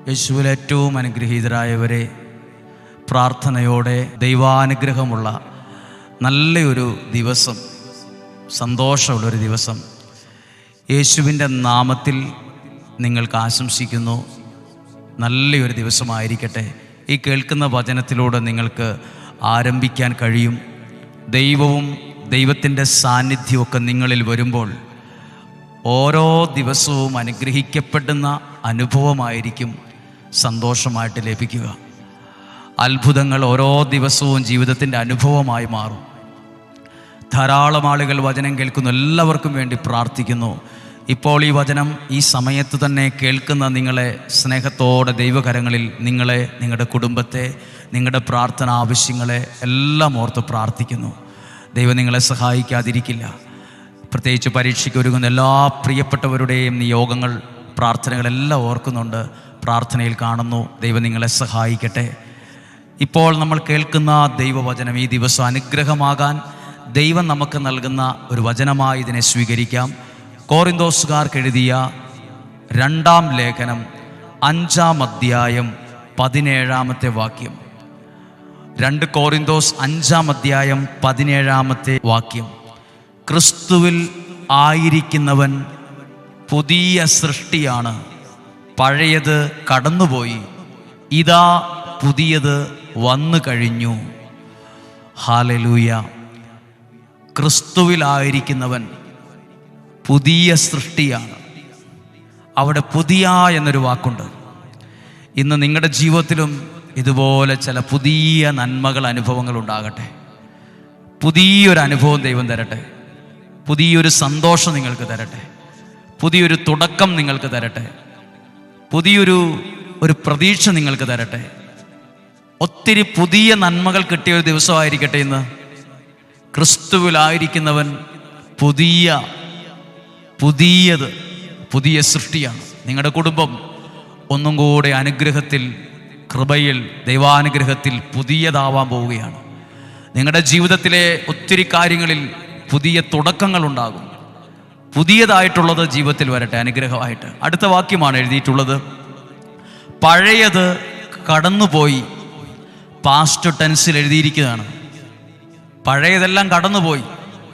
യേശുവിൽ ഏറ്റവും അനുഗ്രഹീതരായവരെ പ്രാർത്ഥനയോടെ ദൈവാനുഗ്രഹമുള്ള നല്ലൊരു ദിവസം സന്തോഷമുള്ളൊരു ദിവസം യേശുവിൻ്റെ നാമത്തിൽ നിങ്ങൾക്ക് ആശംസിക്കുന്നു നല്ലൊരു ദിവസമായിരിക്കട്ടെ ഈ കേൾക്കുന്ന വചനത്തിലൂടെ നിങ്ങൾക്ക് ആരംഭിക്കാൻ കഴിയും ദൈവവും ദൈവത്തിൻ്റെ സാന്നിധ്യമൊക്കെ നിങ്ങളിൽ വരുമ്പോൾ ഓരോ ദിവസവും അനുഗ്രഹിക്കപ്പെടുന്ന അനുഭവമായിരിക്കും സന്തോഷമായിട്ട് ലഭിക്കുക അത്ഭുതങ്ങൾ ഓരോ ദിവസവും ജീവിതത്തിൻ്റെ അനുഭവമായി മാറും ധാരാളം ആളുകൾ വചനം കേൾക്കുന്നു എല്ലാവർക്കും വേണ്ടി പ്രാർത്ഥിക്കുന്നു ഇപ്പോൾ ഈ വചനം ഈ സമയത്ത് തന്നെ കേൾക്കുന്ന നിങ്ങളെ സ്നേഹത്തോടെ ദൈവകരങ്ങളിൽ നിങ്ങളെ നിങ്ങളുടെ കുടുംബത്തെ നിങ്ങളുടെ പ്രാർത്ഥന ആവശ്യങ്ങളെ എല്ലാം ഓർത്ത് പ്രാർത്ഥിക്കുന്നു ദൈവം നിങ്ങളെ സഹായിക്കാതിരിക്കില്ല പ്രത്യേകിച്ച് പരീക്ഷയ്ക്ക് ഒരുങ്ങുന്ന എല്ലാ പ്രിയപ്പെട്ടവരുടെയും നിയോഗങ്ങൾ പ്രാർത്ഥനകളെല്ലാം ഓർക്കുന്നുണ്ട് പ്രാർത്ഥനയിൽ കാണുന്നു ദൈവം നിങ്ങളെ സഹായിക്കട്ടെ ഇപ്പോൾ നമ്മൾ കേൾക്കുന്ന ദൈവവചനം ഈ ദിവസം അനുഗ്രഹമാകാൻ ദൈവം നമുക്ക് നൽകുന്ന ഒരു വചനമായി ഇതിനെ സ്വീകരിക്കാം കോറിന്തോസുകാർക്ക് എഴുതിയ രണ്ടാം ലേഖനം അഞ്ചാം അധ്യായം പതിനേഴാമത്തെ വാക്യം രണ്ട് കോറിന്തോസ് അഞ്ചാം അധ്യായം പതിനേഴാമത്തെ വാക്യം ക്രിസ്തുവിൽ ആയിരിക്കുന്നവൻ പുതിയ സൃഷ്ടിയാണ് പഴയത് കടന്നുപോയി ഇതാ പുതിയത് വന്നു കഴിഞ്ഞു ഹാലലൂയ ക്രിസ്തുവിലായിരിക്കുന്നവൻ പുതിയ സൃഷ്ടിയാണ് അവിടെ പുതിയ എന്നൊരു വാക്കുണ്ട് ഇന്ന് നിങ്ങളുടെ ജീവിതത്തിലും ഇതുപോലെ ചില പുതിയ നന്മകൾ അനുഭവങ്ങൾ ഉണ്ടാകട്ടെ പുതിയൊരു അനുഭവം ദൈവം തരട്ടെ പുതിയൊരു സന്തോഷം നിങ്ങൾക്ക് തരട്ടെ പുതിയൊരു തുടക്കം നിങ്ങൾക്ക് തരട്ടെ പുതിയൊരു ഒരു പ്രതീക്ഷ നിങ്ങൾക്ക് തരട്ടെ ഒത്തിരി പുതിയ നന്മകൾ കിട്ടിയ ഒരു ദിവസമായിരിക്കട്ടെ ഇന്ന് ക്രിസ്തുവിലായിരിക്കുന്നവൻ പുതിയ പുതിയത് പുതിയ സൃഷ്ടിയാണ് നിങ്ങളുടെ കുടുംബം ഒന്നും കൂടെ അനുഗ്രഹത്തിൽ കൃപയിൽ ദൈവാനുഗ്രഹത്തിൽ പുതിയതാവാൻ പോവുകയാണ് നിങ്ങളുടെ ജീവിതത്തിലെ ഒത്തിരി കാര്യങ്ങളിൽ പുതിയ തുടക്കങ്ങൾ ഉണ്ടാകും പുതിയതായിട്ടുള്ളത് ജീവിതത്തിൽ വരട്ടെ അനുഗ്രഹമായിട്ട് അടുത്ത വാക്യമാണ് എഴുതിയിട്ടുള്ളത് പഴയത് കടന്നുപോയി പാസ്റ്റ് ടെൻസിൽ എഴുതിയിരിക്കുന്നതാണ് പഴയതെല്ലാം കടന്നുപോയി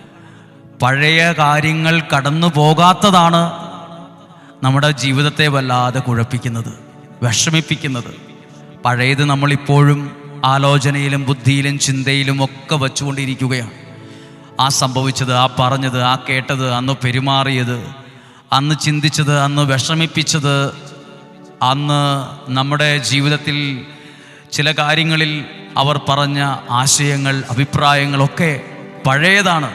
പഴയ കാര്യങ്ങൾ കടന്നു പോകാത്തതാണ് നമ്മുടെ ജീവിതത്തെ വല്ലാതെ കുഴപ്പിക്കുന്നത് വിഷമിപ്പിക്കുന്നത് പഴയത് നമ്മളിപ്പോഴും ആലോചനയിലും ബുദ്ധിയിലും ചിന്തയിലും ഒക്കെ വച്ചുകൊണ്ടിരിക്കുകയാണ് ആ സംഭവിച്ചത് ആ പറഞ്ഞത് ആ കേട്ടത് അന്ന് പെരുമാറിയത് അന്ന് ചിന്തിച്ചത് അന്ന് വിഷമിപ്പിച്ചത് അന്ന് നമ്മുടെ ജീവിതത്തിൽ ചില കാര്യങ്ങളിൽ അവർ പറഞ്ഞ ആശയങ്ങൾ അഭിപ്രായങ്ങളൊക്കെ പഴയതാണ്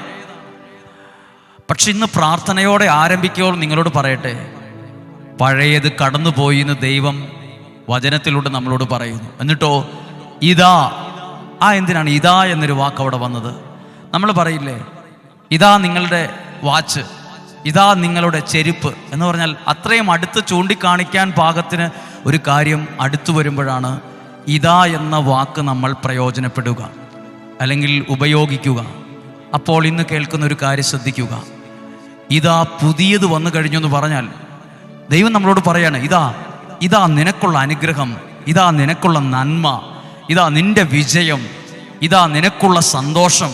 പക്ഷെ ഇന്ന് പ്രാർത്ഥനയോടെ ആരംഭിക്കുമ്പോൾ നിങ്ങളോട് പറയട്ടെ പഴയത് കടന്നുപോയി എന്ന് ദൈവം വചനത്തിലൂടെ നമ്മളോട് പറയുന്നു എന്നിട്ടോ ഇതാ ആ എന്തിനാണ് ഇതാ എന്നൊരു വാക്ക് അവിടെ വന്നത് നമ്മൾ പറയില്ലേ ഇതാ നിങ്ങളുടെ വാച്ച് ഇതാ നിങ്ങളുടെ ചെരുപ്പ് എന്ന് പറഞ്ഞാൽ അത്രയും അടുത്ത് ചൂണ്ടിക്കാണിക്കാൻ പാകത്തിന് ഒരു കാര്യം അടുത്തു വരുമ്പോഴാണ് ഇതാ എന്ന വാക്ക് നമ്മൾ പ്രയോജനപ്പെടുക അല്ലെങ്കിൽ ഉപയോഗിക്കുക അപ്പോൾ ഇന്ന് കേൾക്കുന്ന ഒരു കാര്യം ശ്രദ്ധിക്കുക ഇതാ പുതിയത് വന്നു കഴിഞ്ഞു എന്ന് പറഞ്ഞാൽ ദൈവം നമ്മളോട് പറയാണ് ഇതാ ഇതാ നിനക്കുള്ള അനുഗ്രഹം ഇതാ നിനക്കുള്ള നന്മ ഇതാ നിന്റെ വിജയം ഇതാ നിനക്കുള്ള സന്തോഷം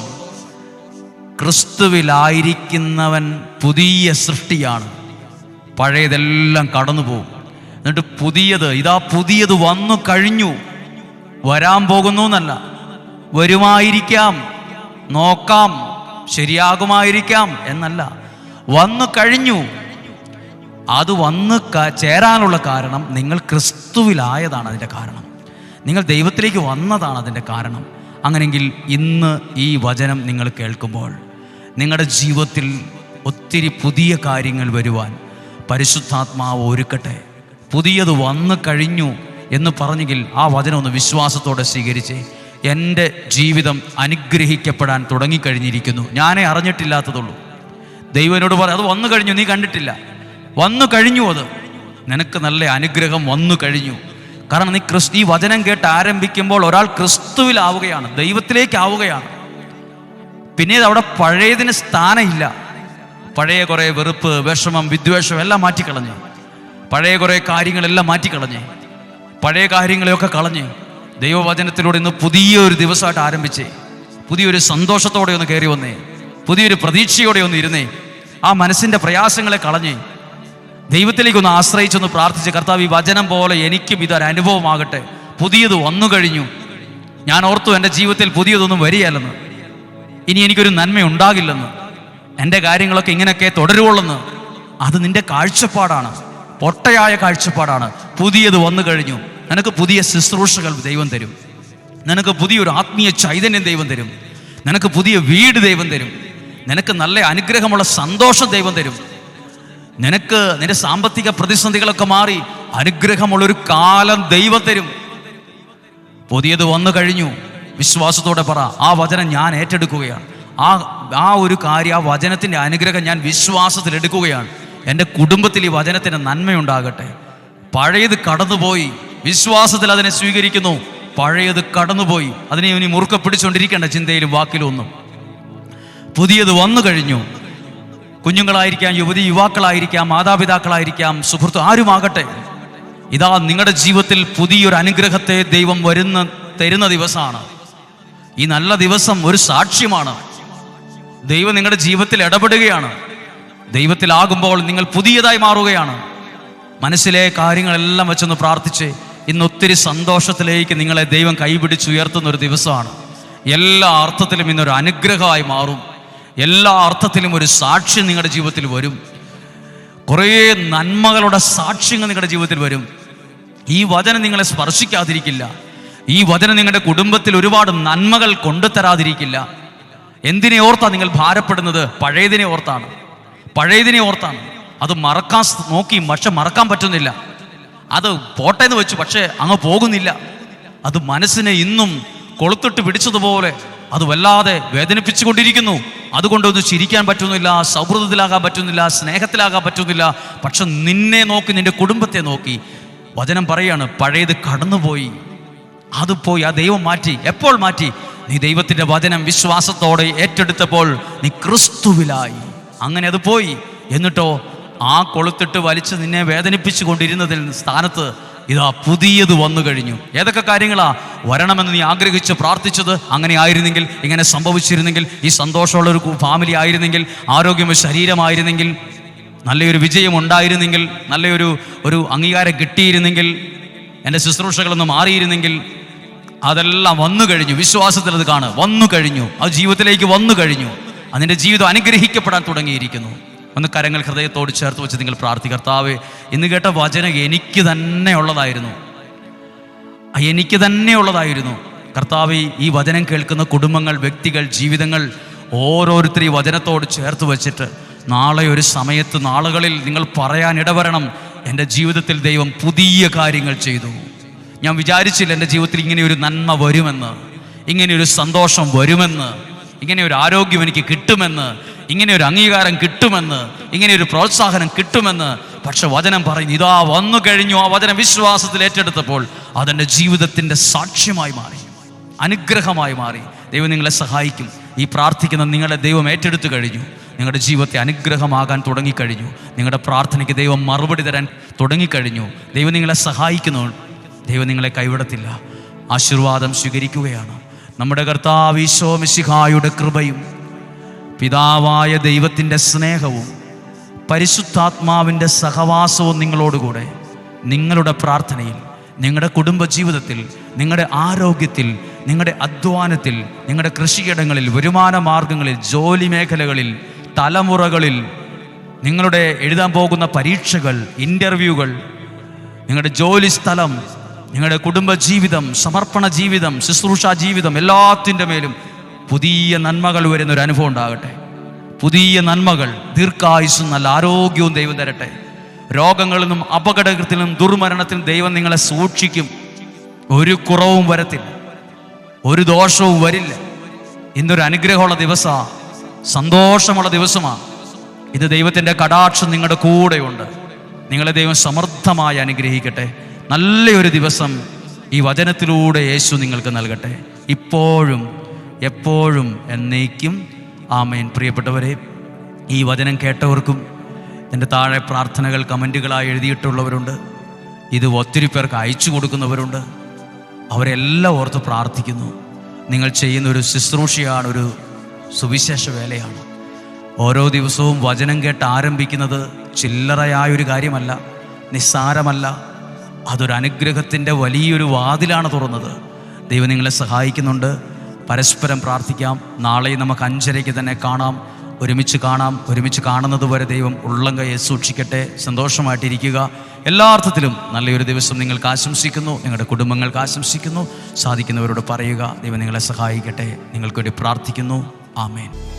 ക്രിസ്തുവിലായിരിക്കുന്നവൻ പുതിയ സൃഷ്ടിയാണ് പഴയതെല്ലാം കടന്നു പോകും എന്നിട്ട് പുതിയത് ഇതാ പുതിയത് വന്നു കഴിഞ്ഞു വരാൻ പോകുന്നു എന്നല്ല വരുമായിരിക്കാം നോക്കാം ശരിയാകുമായിരിക്കാം എന്നല്ല വന്നു കഴിഞ്ഞു അത് വന്ന് ക- ചേരാനുള്ള കാരണം നിങ്ങൾ ക്രിസ്തുവിലായതാണ് അതിൻ്റെ കാരണം നിങ്ങൾ ദൈവത്തിലേക്ക് വന്നതാണ് അതിൻ്റെ കാരണം അങ്ങനെങ്കിൽ ഇന്ന് ഈ വചനം നിങ്ങൾ കേൾക്കുമ്പോൾ നിങ്ങളുടെ ജീവിതത്തിൽ ഒത്തിരി പുതിയ കാര്യങ്ങൾ വരുവാൻ പരിശുദ്ധാത്മാവ് ഒരുക്കട്ടെ പുതിയത് വന്നു കഴിഞ്ഞു എന്ന് പറഞ്ഞെങ്കിൽ ആ വചനം ഒന്ന് വിശ്വാസത്തോടെ സ്വീകരിച്ച് എൻ്റെ ജീവിതം അനുഗ്രഹിക്കപ്പെടാൻ തുടങ്ങിക്കഴിഞ്ഞിരിക്കുന്നു ഞാനേ അറിഞ്ഞിട്ടില്ലാത്തതുള്ളൂ ദൈവനോട് പറ അത് വന്നു കഴിഞ്ഞു നീ കണ്ടിട്ടില്ല വന്നു കഴിഞ്ഞു അത് നിനക്ക് നല്ല അനുഗ്രഹം വന്നു കഴിഞ്ഞു കാരണം നീ ക്രിസ്തു ഈ വചനം കേട്ട് ആരംഭിക്കുമ്പോൾ ഒരാൾ ക്രിസ്തുവിലാവുകയാണ് ദൈവത്തിലേക്കാവുകയാണ് പിന്നീട് അവിടെ പഴയതിന് സ്ഥാനമില്ല പഴയ കുറേ വെറുപ്പ് വിഷമം വിദ്വേഷം എല്ലാം മാറ്റിക്കളഞ്ഞ് പഴയ കുറേ കാര്യങ്ങളെല്ലാം മാറ്റിക്കളഞ്ഞ് പഴയ കാര്യങ്ങളെയൊക്കെ കളഞ്ഞ് ദൈവവചനത്തിലൂടെ ഇന്ന് പുതിയൊരു ദിവസമായിട്ട് ആരംഭിച്ചേ പുതിയൊരു സന്തോഷത്തോടെ ഒന്ന് കയറി വന്നേ പുതിയൊരു പ്രതീക്ഷയോടെ ഒന്ന് ഇരുന്നേ ആ മനസ്സിൻ്റെ പ്രയാസങ്ങളെ കളഞ്ഞ് ദൈവത്തിലേക്കൊന്ന് ആശ്രയിച്ചൊന്ന് പ്രാർത്ഥിച്ച് കർത്താവ് ഈ വചനം പോലെ എനിക്കും ഇതൊരു അനുഭവമാകട്ടെ പുതിയത് വന്നു കഴിഞ്ഞു ഞാൻ ഓർത്തു എൻ്റെ ജീവിതത്തിൽ പുതിയതൊന്നും വരികയല്ലെന്ന് ഇനി എനിക്കൊരു നന്മ ഉണ്ടാകില്ലെന്ന് എൻ്റെ കാര്യങ്ങളൊക്കെ ഇങ്ങനെയൊക്കെ തുടരുവുള്ളെന്ന് അത് നിന്റെ കാഴ്ചപ്പാടാണ് പൊട്ടയായ കാഴ്ചപ്പാടാണ് പുതിയത് വന്നു കഴിഞ്ഞു നിനക്ക് പുതിയ ശുശ്രൂഷകൾ ദൈവം തരും നിനക്ക് പുതിയൊരു ആത്മീയ ചൈതന്യം ദൈവം തരും നിനക്ക് പുതിയ വീട് ദൈവം തരും നിനക്ക് നല്ല അനുഗ്രഹമുള്ള സന്തോഷം ദൈവം തരും നിനക്ക് നിന്റെ സാമ്പത്തിക പ്രതിസന്ധികളൊക്കെ മാറി അനുഗ്രഹമുള്ളൊരു കാലം ദൈവം തരും പുതിയത് വന്നു കഴിഞ്ഞു വിശ്വാസത്തോടെ പറ ആ വചനം ഞാൻ ഏറ്റെടുക്കുകയാണ് ആ ആ ഒരു കാര്യം ആ വചനത്തിൻ്റെ അനുഗ്രഹം ഞാൻ വിശ്വാസത്തിൽ എടുക്കുകയാണ് എൻ്റെ കുടുംബത്തിൽ ഈ വചനത്തിൻ്റെ നന്മയുണ്ടാകട്ടെ പഴയത് കടന്നുപോയി വിശ്വാസത്തിൽ അതിനെ സ്വീകരിക്കുന്നു പഴയത് കടന്നുപോയി അതിനെ ഇനി മുറുക്കെ പിടിച്ചുകൊണ്ടിരിക്കേണ്ട ചിന്തയിലും വാക്കിലും ഒന്നും പുതിയത് വന്നു കഴിഞ്ഞു കുഞ്ഞുങ്ങളായിരിക്കാം യുവതി യുവാക്കളായിരിക്കാം മാതാപിതാക്കളായിരിക്കാം സുഹൃത്ത് ആരുമാകട്ടെ ഇതാ നിങ്ങളുടെ ജീവിതത്തിൽ പുതിയൊരു അനുഗ്രഹത്തെ ദൈവം വരുന്ന തരുന്ന ദിവസമാണ് ഈ നല്ല ദിവസം ഒരു സാക്ഷ്യമാണ് ദൈവം നിങ്ങളുടെ ജീവിതത്തിൽ ഇടപെടുകയാണ് ദൈവത്തിലാകുമ്പോൾ നിങ്ങൾ പുതിയതായി മാറുകയാണ് മനസ്സിലെ കാര്യങ്ങളെല്ലാം വെച്ചൊന്ന് പ്രാർത്ഥിച്ച് ഇന്ന് ഒത്തിരി സന്തോഷത്തിലേക്ക് നിങ്ങളെ ദൈവം കൈപിടിച്ചുയർത്തുന്ന ഒരു ദിവസമാണ് എല്ലാ അർത്ഥത്തിലും ഇന്നൊരു അനുഗ്രഹമായി മാറും എല്ലാ അർത്ഥത്തിലും ഒരു സാക്ഷ്യം നിങ്ങളുടെ ജീവിതത്തിൽ വരും കുറേ നന്മകളുടെ സാക്ഷ്യങ്ങൾ നിങ്ങളുടെ ജീവിതത്തിൽ വരും ഈ വചനം നിങ്ങളെ സ്പർശിക്കാതിരിക്കില്ല ഈ വചനം നിങ്ങളുടെ കുടുംബത്തിൽ ഒരുപാട് നന്മകൾ കൊണ്ടുതരാതിരിക്കില്ല എന്തിനെ ഓർത്താ നിങ്ങൾ ഭാരപ്പെടുന്നത് പഴയതിനെ ഓർത്താണ് പഴയതിനെ ഓർത്താണ് അത് മറക്കാൻ സ് നോക്കി പക്ഷെ മറക്കാൻ പറ്റുന്നില്ല അത് പോട്ടെ എന്ന് വെച്ചു പക്ഷേ അങ്ങ് പോകുന്നില്ല അത് മനസ്സിനെ ഇന്നും കൊളുത്തിട്ട് പിടിച്ചതുപോലെ അത് വല്ലാതെ വേദനിപ്പിച്ചുകൊണ്ടിരിക്കുന്നു അതുകൊണ്ടൊന്നും ചിരിക്കാൻ പറ്റുന്നില്ല സൗഹൃദത്തിലാകാൻ പറ്റുന്നില്ല സ്നേഹത്തിലാകാൻ പറ്റുന്നില്ല പക്ഷെ നിന്നെ നോക്കി നിന്റെ കുടുംബത്തെ നോക്കി വചനം പറയാണ് പഴയത് കടന്നുപോയി അത് പോയി ആ ദൈവം മാറ്റി എപ്പോൾ മാറ്റി നീ ദൈവത്തിന്റെ വചനം വിശ്വാസത്തോടെ ഏറ്റെടുത്തപ്പോൾ നീ ക്രിസ്തുവിലായി അങ്ങനെ അത് പോയി എന്നിട്ടോ ആ കൊളുത്തിട്ട് വലിച്ച് നിന്നെ വേദനിപ്പിച്ചു കൊണ്ടിരുന്നതിൽ സ്ഥാനത്ത് ഇതാ പുതിയത് വന്നു കഴിഞ്ഞു ഏതൊക്കെ കാര്യങ്ങളാ വരണമെന്ന് നീ ആഗ്രഹിച്ച് പ്രാർത്ഥിച്ചത് അങ്ങനെ ആയിരുന്നെങ്കിൽ ഇങ്ങനെ സംഭവിച്ചിരുന്നെങ്കിൽ ഈ സന്തോഷമുള്ള ഒരു ഫാമിലി ആയിരുന്നെങ്കിൽ ആരോഗ്യം ശരീരമായിരുന്നെങ്കിൽ നല്ലൊരു വിജയം ഉണ്ടായിരുന്നെങ്കിൽ നല്ലൊരു ഒരു അംഗീകാരം കിട്ടിയിരുന്നെങ്കിൽ എൻ്റെ ശുശ്രൂഷകളൊന്ന് മാറിയിരുന്നെങ്കിൽ അതെല്ലാം വന്നു കഴിഞ്ഞു വിശ്വാസത്തിൽ അത് കാണുക വന്നു കഴിഞ്ഞു അത് ജീവിതത്തിലേക്ക് വന്നു കഴിഞ്ഞു അതിൻ്റെ ജീവിതം അനുഗ്രഹിക്കപ്പെടാൻ തുടങ്ങിയിരിക്കുന്നു ഒന്ന് കരങ്ങൾ ഹൃദയത്തോട് ചേർത്ത് വെച്ച് നിങ്ങൾ പ്രാർത്ഥി കർത്താവേ ഇന്ന് കേട്ട വചനം എനിക്ക് തന്നെ ഉള്ളതായിരുന്നു ആ എനിക്ക് തന്നെ ഉള്ളതായിരുന്നു കർത്താവ് ഈ വചനം കേൾക്കുന്ന കുടുംബങ്ങൾ വ്യക്തികൾ ജീവിതങ്ങൾ ഓരോരുത്തരും ഈ വചനത്തോട് ചേർത്ത് വെച്ചിട്ട് നാളെ ഒരു സമയത്ത് നാളുകളിൽ നിങ്ങൾ പറയാൻ ഇടവരണം എൻ്റെ ജീവിതത്തിൽ ദൈവം പുതിയ കാര്യങ്ങൾ ചെയ്തു ഞാൻ വിചാരിച്ചില്ല എൻ്റെ ജീവിതത്തിൽ ഇങ്ങനെ ഒരു നന്മ വരുമെന്ന് ഇങ്ങനെ ഒരു സന്തോഷം വരുമെന്ന് ഇങ്ങനെ ഒരു ആരോഗ്യം എനിക്ക് കിട്ടുമെന്ന് ഇങ്ങനെ ഒരു അംഗീകാരം കിട്ടുമെന്ന് ഇങ്ങനെ ഒരു പ്രോത്സാഹനം കിട്ടുമെന്ന് പക്ഷെ വചനം പറയുന്നു ഇതാ വന്നു കഴിഞ്ഞു ആ വചനം വിശ്വാസത്തിൽ ഏറ്റെടുത്തപ്പോൾ അതെൻ്റെ ജീവിതത്തിൻ്റെ സാക്ഷ്യമായി മാറി അനുഗ്രഹമായി മാറി ദൈവം നിങ്ങളെ സഹായിക്കും ഈ പ്രാർത്ഥിക്കുന്ന നിങ്ങളെ ദൈവം ഏറ്റെടുത്തു കഴിഞ്ഞു നിങ്ങളുടെ ജീവിതത്തെ അനുഗ്രഹമാകാൻ തുടങ്ങിക്കഴിഞ്ഞു നിങ്ങളുടെ പ്രാർത്ഥനയ്ക്ക് ദൈവം മറുപടി തരാൻ തുടങ്ങിക്കഴിഞ്ഞു ദൈവം നിങ്ങളെ സഹായിക്കുന്നു ദൈവം നിങ്ങളെ കൈവിടത്തില്ല ആശീർവാദം സ്വീകരിക്കുകയാണ് നമ്മുടെ കർത്താവ് ഈശോ മിശിഹായുടെ കൃപയും പിതാവായ ദൈവത്തിൻ്റെ സ്നേഹവും പരിശുദ്ധാത്മാവിൻ്റെ സഹവാസവും നിങ്ങളോടുകൂടെ നിങ്ങളുടെ പ്രാർത്ഥനയിൽ നിങ്ങളുടെ കുടുംബ ജീവിതത്തിൽ നിങ്ങളുടെ ആരോഗ്യത്തിൽ നിങ്ങളുടെ അധ്വാനത്തിൽ നിങ്ങളുടെ കൃഷിയിടങ്ങളിൽ വരുമാന മാർഗങ്ങളിൽ ജോലി മേഖലകളിൽ തലമുറകളിൽ നിങ്ങളുടെ എഴുതാൻ പോകുന്ന പരീക്ഷകൾ ഇൻ്റർവ്യൂകൾ നിങ്ങളുടെ ജോലി സ്ഥലം നിങ്ങളുടെ കുടുംബ ജീവിതം സമർപ്പണ ജീവിതം ശുശ്രൂഷ ജീവിതം എല്ലാത്തിൻ്റെ മേലും പുതിയ നന്മകൾ വരുന്ന ഒരു അനുഭവം ഉണ്ടാകട്ടെ പുതിയ നന്മകൾ ദീർഘായുസ്സും നല്ല ആരോഗ്യവും ദൈവം തരട്ടെ രോഗങ്ങളിൽ നിന്നും അപകടത്തിൽ നിന്നും ദുർമരണത്തിനും ദൈവം നിങ്ങളെ സൂക്ഷിക്കും ഒരു കുറവും വരത്തില്ല ഒരു ദോഷവും വരില്ല ഇന്നൊരു അനുഗ്രഹമുള്ള ദിവസമാണ് സന്തോഷമുള്ള ദിവസമാണ് ഇത് ദൈവത്തിൻ്റെ കടാക്ഷം നിങ്ങളുടെ കൂടെയുണ്ട് നിങ്ങളെ ദൈവം സമൃദ്ധമായി അനുഗ്രഹിക്കട്ടെ നല്ലൊരു ദിവസം ഈ വചനത്തിലൂടെ യേശു നിങ്ങൾക്ക് നൽകട്ടെ ഇപ്പോഴും എപ്പോഴും എന്നേക്കും ആമേൻ പ്രിയപ്പെട്ടവരെ ഈ വചനം കേട്ടവർക്കും എൻ്റെ താഴെ പ്രാർത്ഥനകൾ കമൻറ്റുകളായി എഴുതിയിട്ടുള്ളവരുണ്ട് ഇത് ഒത്തിരി പേർക്ക് അയച്ചു കൊടുക്കുന്നവരുണ്ട് അവരെല്ലാം ഓർത്ത് പ്രാർത്ഥിക്കുന്നു നിങ്ങൾ ചെയ്യുന്ന ഒരു ശുശ്രൂഷയാണ് ഒരു സുവിശേഷ വേലയാണ് ഓരോ ദിവസവും വചനം കേട്ട് ആരംഭിക്കുന്നത് ചില്ലറയായൊരു കാര്യമല്ല നിസ്സാരമല്ല അതൊരു അനുഗ്രഹത്തിൻ്റെ വലിയൊരു വാതിലാണ് തുറന്നത് ദൈവം നിങ്ങളെ സഹായിക്കുന്നുണ്ട് പരസ്പരം പ്രാർത്ഥിക്കാം നാളെ നമുക്ക് അഞ്ചരയ്ക്ക് തന്നെ കാണാം ഒരുമിച്ച് കാണാം ഒരുമിച്ച് കാണുന്നത് വരെ ദൈവം ഉള്ളം കൈയെ സൂക്ഷിക്കട്ടെ സന്തോഷമായിട്ടിരിക്കുക എല്ലാ അർത്ഥത്തിലും നല്ലൊരു ദിവസം നിങ്ങൾക്ക് ആശംസിക്കുന്നു നിങ്ങളുടെ കുടുംബങ്ങൾക്ക് ആശംസിക്കുന്നു സാധിക്കുന്നവരോട് പറയുക ദൈവം നിങ്ങളെ സഹായിക്കട്ടെ നിങ്ങൾക്ക് വേണ്ടി പ്രാർത്ഥിക്കുന്നു ആമേൻ